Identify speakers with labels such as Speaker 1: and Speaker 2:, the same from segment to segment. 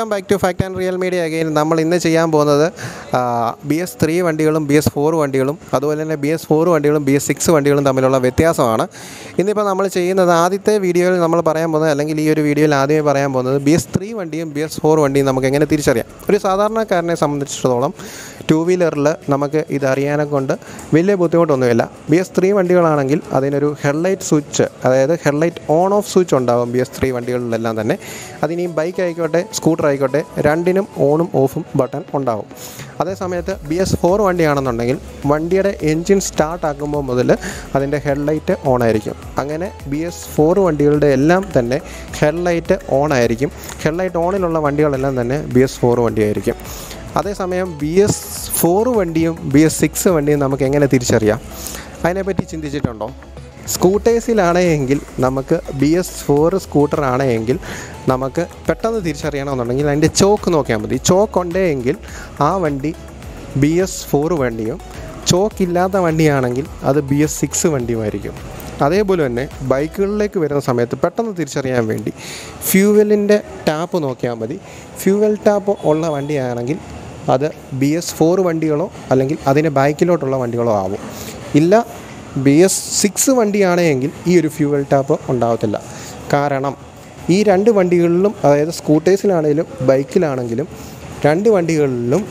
Speaker 1: back to fact and real media again നമ്മൾ ഇന്ന് ചെയ്യാൻ പോകുന്നത് ബി എസ് ത്രീ വണ്ടികളും ബി എസ് ഫോർ വണ്ടികളും അതുപോലെ തന്നെ ബി എസ് ഫോർ വണ്ടികളും ബി എസ് സിക്സ് വണ്ടികളും തമ്മിലുള്ള വ്യത്യാസമാണ് ഇന്നിപ്പോൾ നമ്മൾ ചെയ്യുന്നത് ആദ്യത്തെ വീഡിയോയിൽ നമ്മൾ പറയാൻ പോകുന്നത് അല്ലെങ്കിൽ ഈ ഒരു വീഡിയോയിൽ ആദ്യമേ പറയാൻ പോകുന്നത് ബി എസ് ത്രീ വണ്ടിയും ബി എസ് ഫോർ വണ്ടിയും നമുക്ക് എങ്ങനെ തിരിച്ചറിയാം ഒരു സാധാരണക്കാരനെ സംബന്ധിച്ചിടത്തോളം ടു വീലറിൽ നമുക്ക് ഇത് അറിയാനെ കൊണ്ട് വലിയ ബുദ്ധിമുട്ടൊന്നുമില്ല ബി എസ് ത്രീ വണ്ടികളാണെങ്കിൽ അതിനൊരു ഹെഡ്ലൈറ്റ് സ്വിച്ച് അതായത് ഹെഡ്ലൈറ്റ് ഓൺ ഓഫ് സ്വിച്ച് ഉണ്ടാകും ബി എസ് ത്രീ വണ്ടികളിലെല്ലാം തന്നെ അതിനി ബൈക്ക് ആയിക്കോട്ടെ സ്കൂട്ടർ ആയിക്കോട്ടെ രണ്ടിനും ഓണും ഓഫും ബട്ടൺ ഉണ്ടാവും അതേ സമയത്ത് ബി എസ് ഫോർ വണ്ടിയാണെന്നുണ്ടെങ്കിൽ വണ്ടിയുടെ എൻജിൻ സ്റ്റാർട്ട് ആക്കുമ്പോൾ മുതൽ അതിൻ്റെ ഹെഡ്ലൈറ്റ് ഓൺ ആയിരിക്കും അങ്ങനെ ബി എസ് ഫോർ വണ്ടികളുടെ എല്ലാം തന്നെ ഹെഡ്ലൈറ്റ് ഓൺ ആയിരിക്കും ഹെഡ്ലൈറ്റ് ഓണിലുള്ള വണ്ടികളെല്ലാം തന്നെ ബി എസ് ഫോർ വണ്ടിയായിരിക്കും അതേസമയം ബി എസ് ഫോർ വണ്ടിയും ബി എസ് സിക്സ് വണ്ടിയും നമുക്ക് എങ്ങനെ തിരിച്ചറിയാം അതിനെപ്പറ്റി ചിന്തിച്ചിട്ടുണ്ടോ സ്കൂട്ടേഴ്സിലാണ് എങ്കിൽ നമുക്ക് ബി എസ് ഫോർ സ്കൂട്ടർ ആണ് എങ്കിൽ നമുക്ക് പെട്ടെന്ന് തിരിച്ചറിയണമെന്നുണ്ടെങ്കിൽ അതിൻ്റെ ചോക്ക് നോക്കിയാൽ മതി ചോക്ക് ഉണ്ടേ എങ്കിൽ ആ വണ്ടി ബി എസ് ഫോർ വണ്ടിയും ചോക്ക് ഇല്ലാത്ത വണ്ടിയാണെങ്കിൽ അത് ബി എസ് സിക്സ് വണ്ടിയുമായിരിക്കും അതേപോലെ തന്നെ ബൈക്കുകളിലേക്ക് വരുന്ന സമയത്ത് പെട്ടെന്ന് തിരിച്ചറിയാൻ വേണ്ടി ഫ്യൂവലിൻ്റെ ടാപ്പ് നോക്കിയാൽ മതി ഫ്യൂവൽ ടാപ്പ് ഉള്ള വണ്ടിയാണെങ്കിൽ അത് ബി എസ് ഫോർ വണ്ടികളോ അല്ലെങ്കിൽ അതിന് ബാക്കിലോട്ടുള്ള വണ്ടികളോ ആവും ഇല്ല ബി എസ് സിക്സ് വണ്ടിയാണെങ്കിൽ ഈ ഒരു ഫ്യൂവൽ ടാപ്പ് ഉണ്ടാകത്തില്ല കാരണം ഈ രണ്ട് വണ്ടികളിലും അതായത് സ്കൂട്ടേഴ്സിലാണെങ്കിലും ബൈക്കിലാണെങ്കിലും രണ്ട് വണ്ടികളിലും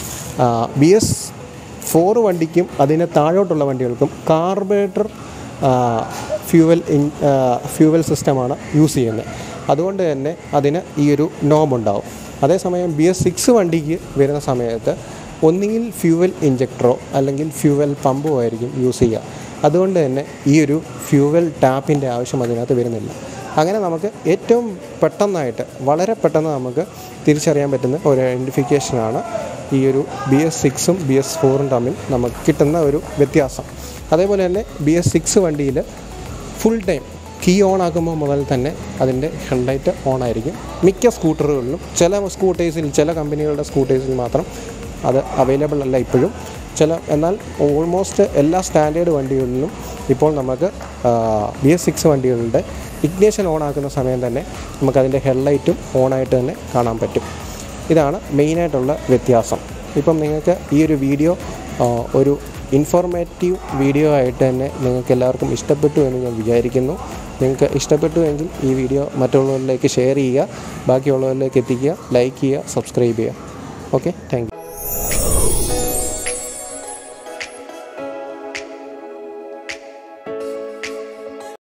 Speaker 1: ബി എസ് ഫോർ വണ്ടിക്കും അതിന് താഴോട്ടുള്ള വണ്ടികൾക്കും കാർബറേറ്റർ ഫ്യൂവൽ ഇൻ ഫ്യൂവൽ സിസ്റ്റമാണ് യൂസ് ചെയ്യുന്നത് അതുകൊണ്ട് തന്നെ അതിന് ഈ ഒരു നോബ് ഉണ്ടാവും അതേസമയം ബി എസ് സിക്സ് വണ്ടിക്ക് വരുന്ന സമയത്ത് ഒന്നുകിൽ ഫ്യൂവൽ ഇഞ്ചക്ടറോ അല്ലെങ്കിൽ ഫ്യൂവൽ പമ്പോ ആയിരിക്കും യൂസ് ചെയ്യുക അതുകൊണ്ട് തന്നെ ഈ ഒരു ഫ്യൂവൽ ടാപ്പിൻ്റെ ആവശ്യം അതിനകത്ത് വരുന്നില്ല അങ്ങനെ നമുക്ക് ഏറ്റവും പെട്ടെന്നായിട്ട് വളരെ പെട്ടെന്ന് നമുക്ക് തിരിച്ചറിയാൻ പറ്റുന്ന ഒരു ഐഡൻറ്റിഫിക്കേഷനാണ് ഈ ഒരു ബി എസ് സിക്സും ബി എസ് ഫോറും തമ്മിൽ നമുക്ക് കിട്ടുന്ന ഒരു വ്യത്യാസം അതേപോലെ തന്നെ ബി എസ് സിക്സ് വണ്ടിയിൽ ഫുൾ ടൈം കീ ഓൺ ആക്കുമ്പോൾ മുതൽ തന്നെ അതിൻ്റെ ഹെഡ്ലൈറ്റ് ഓൺ ആയിരിക്കും മിക്ക സ്കൂട്ടറുകളിലും ചില സ്കൂട്ടേഴ്സിൽ ചില കമ്പനികളുടെ സ്കൂട്ടേഴ്സിൽ മാത്രം അത് അവൈലബിൾ അല്ല ഇപ്പോഴും ചില എന്നാൽ ഓൾമോസ്റ്റ് എല്ലാ സ്റ്റാൻഡേർഡ് വണ്ടികളിലും ഇപ്പോൾ നമുക്ക് ബി എസ് സിക്സ് വണ്ടികളുടെ ഇഗ്നേഷൻ ഓൺ ആക്കുന്ന സമയം തന്നെ നമുക്കതിൻ്റെ ഹെഡ്ലൈറ്റും ഓണായിട്ട് തന്നെ കാണാൻ പറ്റും ഇതാണ് മെയിനായിട്ടുള്ള വ്യത്യാസം ഇപ്പം നിങ്ങൾക്ക് ഈ ഒരു വീഡിയോ ഒരു ഇൻഫോർമേറ്റീവ് വീഡിയോ ആയിട്ട് തന്നെ നിങ്ങൾക്ക് എല്ലാവർക്കും ഇഷ്ടപ്പെട്ടു എന്ന് ഞാൻ വിചാരിക്കുന്നു നിങ്ങൾക്ക് ഇഷ്ടപ്പെട്ടു എങ്കിൽ ഈ വീഡിയോ മറ്റുള്ളവരിലേക്ക് ഷെയർ ചെയ്യുക ബാക്കിയുള്ളവരിലേക്ക് എത്തിക്കുക ലൈക്ക് ചെയ്യുക സബ്സ്ക്രൈബ് ചെയ്യുക ഓക്കെ താങ്ക്